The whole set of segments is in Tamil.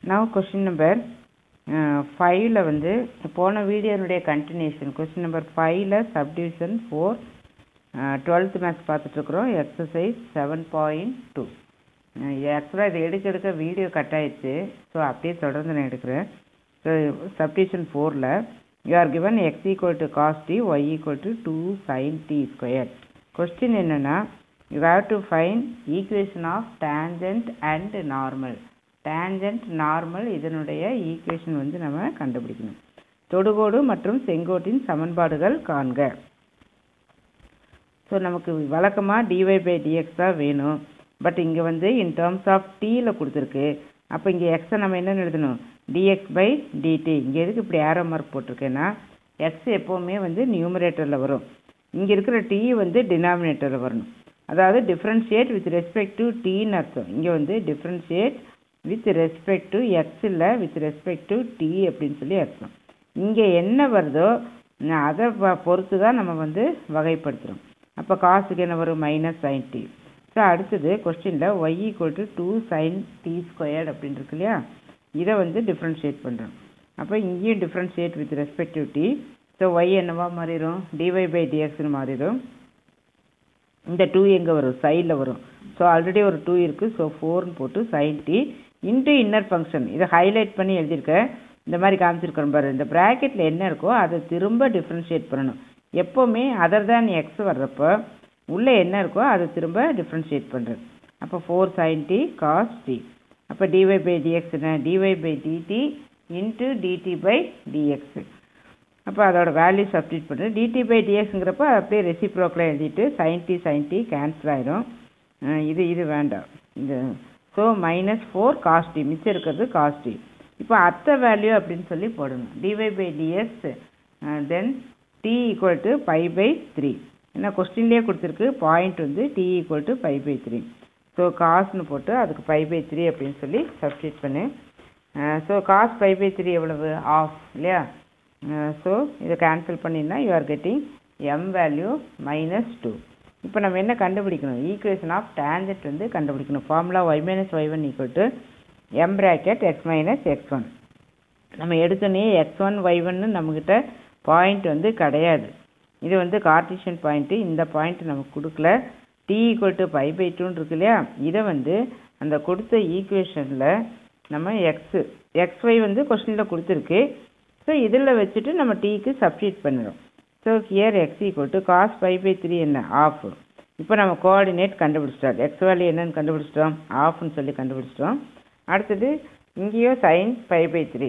நவ் கொஸ்டின் நம்பர் ஃபைவ்ல வந்து போன வீடியோனுடைய கண்டினியூஷன் கொஸ்டின் நம்பர் ஃபைவ்ல சப்டிவிஷன் ஃபோர் டுவெல்த் மேத்ஸ் பார்த்துட்ருக்குறோம் எக்ஸசைஸ் செவன் பாயிண்ட் டூ ஆக்சுவலாக இது எடுக்க எடுக்க வீடியோ கட் ஆயிடுச்சு ஸோ அப்படியே தொடர்ந்து நான் எடுக்கிறேன் ஸோ சப்டிவிஷன் ஃபோரில் you are given x equal to cos t y equal to two sine t square question என்னென்னா you have to find equation of tangent and normal tangent normal இதனுடைய ஈக்குவேஷன் வந்து நம்ம கண்டுபிடிக்கணும் தொடுகோடு மற்றும் செங்கோட்டின் சமன்பாடுகள் காண்க ஸோ நமக்கு வழக்கமாக டிஒய் பை டிஎக்ஸ் தான் வேணும் பட் இங்கே வந்து இன் டேர்ம்ஸ் ஆஃப் டீயில் கொடுத்துருக்கு அப்போ இங்கே எக்ஸை நம்ம என்ன எழுதணும் டிஎக்ஸ் பை டிடி இங்கே எதுக்கு இப்படி ஆரோ மார்க் போட்டிருக்கேன்னா எக்ஸ் எப்போவுமே வந்து நியூமரேட்டரில் வரும் இங்கே இருக்கிற டி வந்து டினாமினேட்டரில் வரணும் அதாவது டிஃப்ரென்ஷியேட் வித் ரெஸ்பெக்ட் டு டீன்னு அர்த்தம் இங்கே வந்து differentiate with respect to x இல்லை வித் ரெஸ்பெக்ட் டு டி அப்படின்னு சொல்லி அர்த்தம் இங்கே என்ன வருதோ அதை பொறுத்து தான் நம்ம வந்து வகைப்படுத்துகிறோம் அப்போ காசுக்கு என்ன வரும் மைனஸ் சைன் டி ஸோ அடுத்தது கொஸ்டினில் y equal to two sine t squared அப்படின்னு இருக்கு இல்லையா இதை வந்து டிஃப்ரென்ஷியேட் பண்ணுறோம் அப்போ இங்கேயும் differentiate with respect to t so y என்னவா மாறிடும் டிஒய் பை டிஎக்ஸ்னு மாறிடும் இந்த டூ எங்கே வரும் சைடில் வரும் ஸோ ஆல்ரெடி ஒரு டூ இருக்குது ஸோ ஃபோர்னு போட்டு sine t into inner function இதை ஹைலைட் பண்ணி எழுதியிருக்கேன் இந்த மாதிரி காமிச்சிருக்கிறோம் பாரு இந்த ப்ராக்கெட்டில் என்ன இருக்கோ அதை திரும்ப டிஃப்ரென்ஷியேட் பண்ணணும் எப்போவுமே அதர் தேன் எக்ஸ் வர்றப்போ உள்ளே என்ன இருக்கோ அதை திரும்ப டிஃப்ரென்ஷியேட் பண்ணுறது அப்போ four sine t cos t அப்போ டிஒய் பை டிஎக்ஸ் என்ன d y by d t into d t by d x அப்போ அதோட வேல்யூ சப்ஸ்டியூட் பண்ணுறது டிடி பை டிஎக்ஸுங்கிறப்ப அப்படியே ரெசிப்ரோக்கில் எழுதிட்டு sine t sine t cancel ஆயிரும் இது இது வேண்டாம் இந்த ஸோ மைனஸ் ஃபோர் காஸ்டி மிச்சம் இருக்கிறது காஸ்டி இப்போ அத்த வேல்யூ அப்படின்னு சொல்லி போடணும் d y by d x then t equal to pi by three ஏன்னா கொஸ்டின்லேயே கொடுத்துருக்கு பாயிண்ட் வந்து t equal to pi by three so காஸ்னு போட்டு அதுக்கு பை பை த்ரீ அப்படின்னு சொல்லி சப்ஸ்டியூட் பண்ணு so cos pi by three எவ்வளவு ஆஃப் இல்லையா ஸோ இதை கேன்சல் பண்ணினா you are getting m value minus two இப்போ நம்ம என்ன கண்டுபிடிக்கணும் ஈக்குவேஷன் ஆஃப் டேஞ்சட் வந்து கண்டுபிடிக்கணும் formula y minus y one equal to m bracket x minus x one நம்ம எடுத்தோன்னே எக்ஸ் ஒன் ஒய் ஒன்னு நம்மக்கிட்ட பாயிண்ட் வந்து கிடையாது இது வந்து கார்டிஷியன் பாயிண்ட்டு இந்த பாயிண்ட் நமக்கு கொடுக்கல t equal to pi by டூன்னு இருக்கு இல்லையா இதை வந்து அந்த கொடுத்த ஈக்குவேஷனில் நம்ம எக்ஸு எக்ஸ் ஒய் வந்து கொஸ்டினில் கொடுத்துருக்கு ஸோ இதில் வச்சுட்டு நம்ம டீக்கு சப்ஸ்டியூட் பண்ணிடும் so here x equal to cos pi by three என்ன ஆஃப் இப்போ நம்ம கோஆர்டினேட் கண்டுபிடிச்சிட்டோம் எக்ஸ் வேல்யூ என்னன்னு கண்டுபிடிச்சிட்டோம் ஆஃப்னு சொல்லி கண்டுபிடிச்சிட்டோம் அடுத்தது இங்கேயும் sine pi by three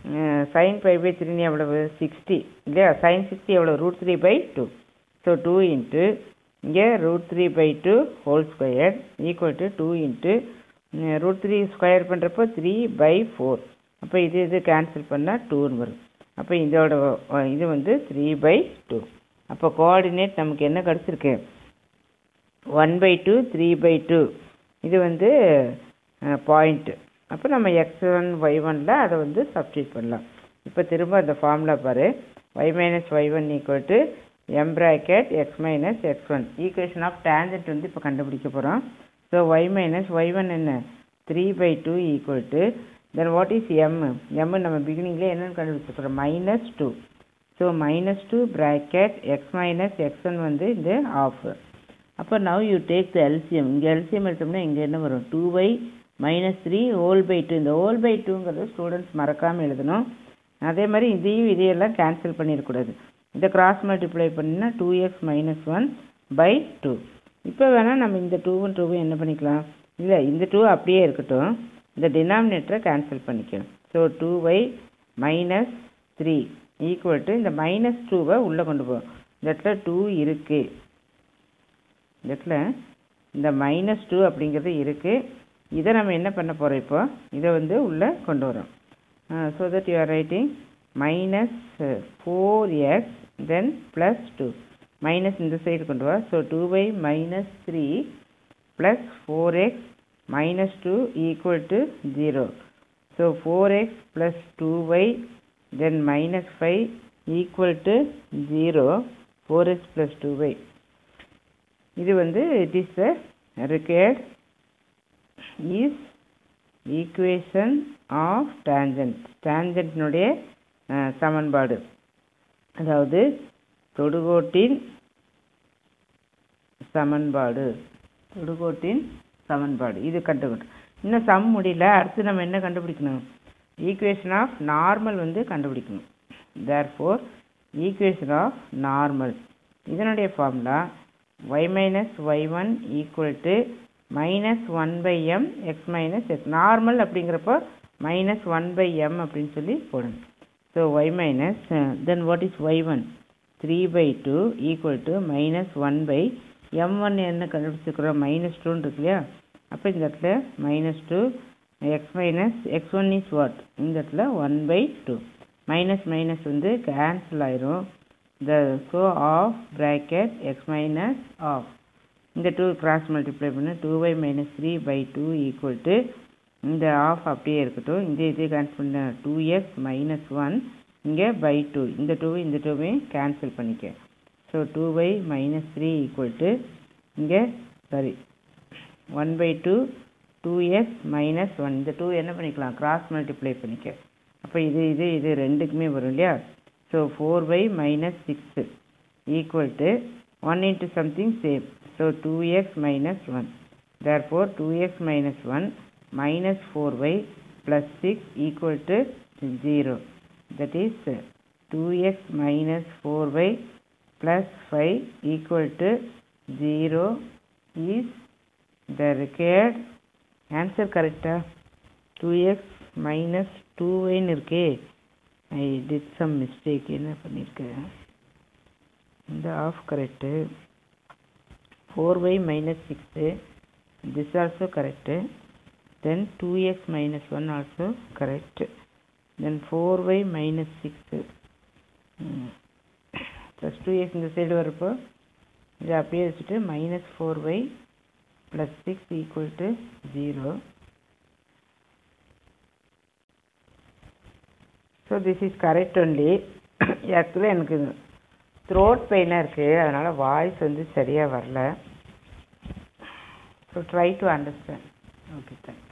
sine pi by த்ரீன்னு எவ்வளவு சிக்ஸ்டி இல்லையா சைன் சிக்ஸ்டி எவ்வளோ root three by two so two into இங்கே root three by two whole square equal to two into root three square பண்ணுறப்போ த்ரீ பை ஃபோர் அப்போ இது இது கேன்சல் பண்ணால் டூன்னு வரும் அப்போ இதோட இது வந்து த்ரீ பை டூ அப்போ கோஆர்டினேட் நமக்கு என்ன கிடச்சிருக்கு one by two three by two இது வந்து பாயிண்ட்டு அப்போ நம்ம எக்ஸ் ஒன் ஒய் ஒனில் அதை வந்து சப்ஸ்டியூட் பண்ணலாம் இப்போ திரும்ப அந்த ஃபார்முலா பாரு y minus y one equal to m bracket x minus x one equation of tangent வந்து இப்போ கண்டுபிடிக்க போகிறோம் so y minus y one என்ன three by two equal to then what is m m நம்ம பிகினிங்லேயே என்னென்னு கண்டுபிடிச்சிருக்கிறோம் minus two so minus two bracket x minus x one வந்து இந்த ஆஃப் அப்போ now you take the LCM இங்கே எல்சிஎம் எடுத்தோம்னா இங்கே என்ன வரும் two by minus three whole by two இந்த ஹோல் பை டூங்கிறது ஸ்டூடெண்ட்ஸ் மறக்காமல் எழுதணும் அதே மாதிரி இதையும் இதையெல்லாம் கேன்சல் பண்ணிடக்கூடாது இதை கிராஸ் மல்டிப்ளை பண்ணினா two x minus one by two இப்போ வேணால் நம்ம இந்த டூவும் டூவும் என்ன பண்ணிக்கலாம் இல்லை இந்த டூ அப்படியே இருக்கட்டும் இந்த டினாமினேட்டரை கேன்சல் பண்ணிக்கலாம் so two by minus three equal to இந்த மைனஸ் டூவை உள்ளே கொண்டு போகும் இந்த இடத்துல டூ இருக்குது இந்த இடத்துல இந்த மைனஸ் டூ அப்படிங்கிறது இருக்குது இதை நம்ம என்ன பண்ண போகிறோம் இப்போ இதை வந்து உள்ளே கொண்டு வரோம் so that you are writing minus four x then plus two minus இந்த சைடு கொண்டு வா so two by minus three plus four x minus two equal to zero so four x plus two y then minus five equal to zero four x plus two y இது வந்து it is the required is equation of tangent டேஞ்சன்ட்னுடைய சமன்பாடு அதாவது தொடுகோட்டின் சமன்பாடு தொடுகோட்டின் சமன்பாடு இது கண்டுபிடிக்கணும் இன்னும் சம் முடியல அடுத்து நம்ம என்ன கண்டுபிடிக்கணும் ஈக்குவேஷன் ஆஃப் நார்மல் வந்து கண்டுபிடிக்கணும் தேர்ஃபோர் ஈக்குவேஷன் ஆஃப் நார்மல் இதனுடைய formula y minus y one equal to minus one by m x minus x normal அப்படிங்கிறப்போ மைனஸ் ஒன் பை எம் அப்படின்னு சொல்லி போடணும் so y minus then what is y one three by two equal to minus one by m one என்ன கண்டுபிடிச்சிருக்கிறோம் மைனஸ் டூன்னு இருக்கு இல்லையா அப்போ இந்த இடத்துல minus two x minus x one is what இந்த இடத்துல one by two minus minus வந்து கேன்சல் ஆயிரும் the so half bracket x minus half இந்த டூ கிராஸ் மல்டிப்ளை பண்ண two by minus three by two equal to இந்த ஆஃப் அப்படியே இருக்கட்டும் இந்த இது கேன்சல் பண்ண டூ எக்ஸ் மைனஸ் ஒன் இங்கே பை டூ இந்த டூ இந்த டூவையும் கேன்சல் பண்ணிக்க so two by minus three equal to இங்கே sorry one by two two x minus one இந்த டூ என்ன பண்ணிக்கலாம் கிராஸ் மல்டிப்ளை பண்ணிக்க அப்போ இது இது இது ரெண்டுக்குமே வரும் இல்லையா so four by minus six equal to one into something same so two x minus one therefore two x minus one minus four by plus six equal to zero that is two x minus four by plus five equal to zero is the required answer கரெக்டா டூ எக்ஸ் மைனஸ் டூ ஒய்னு இருக்கே ஐ டிட் சம் மிஸ்டேக் என்ன பண்ணியிருக்கேன் இந்த ஆஃப் correct four y minus six this also correct then two x minus one also correct then four y minus six plus two x இந்த சைடு வரப்போ இதை அப்படியே வச்சுட்டு minus four y plus 6 equal to 0. So this is correct only. ஆக்சுவலாக எனக்கு த்ரோட் பெயினாக இருக்குது அதனால் வாய்ஸ் வந்து சரியாக வரல so try to understand okay thanks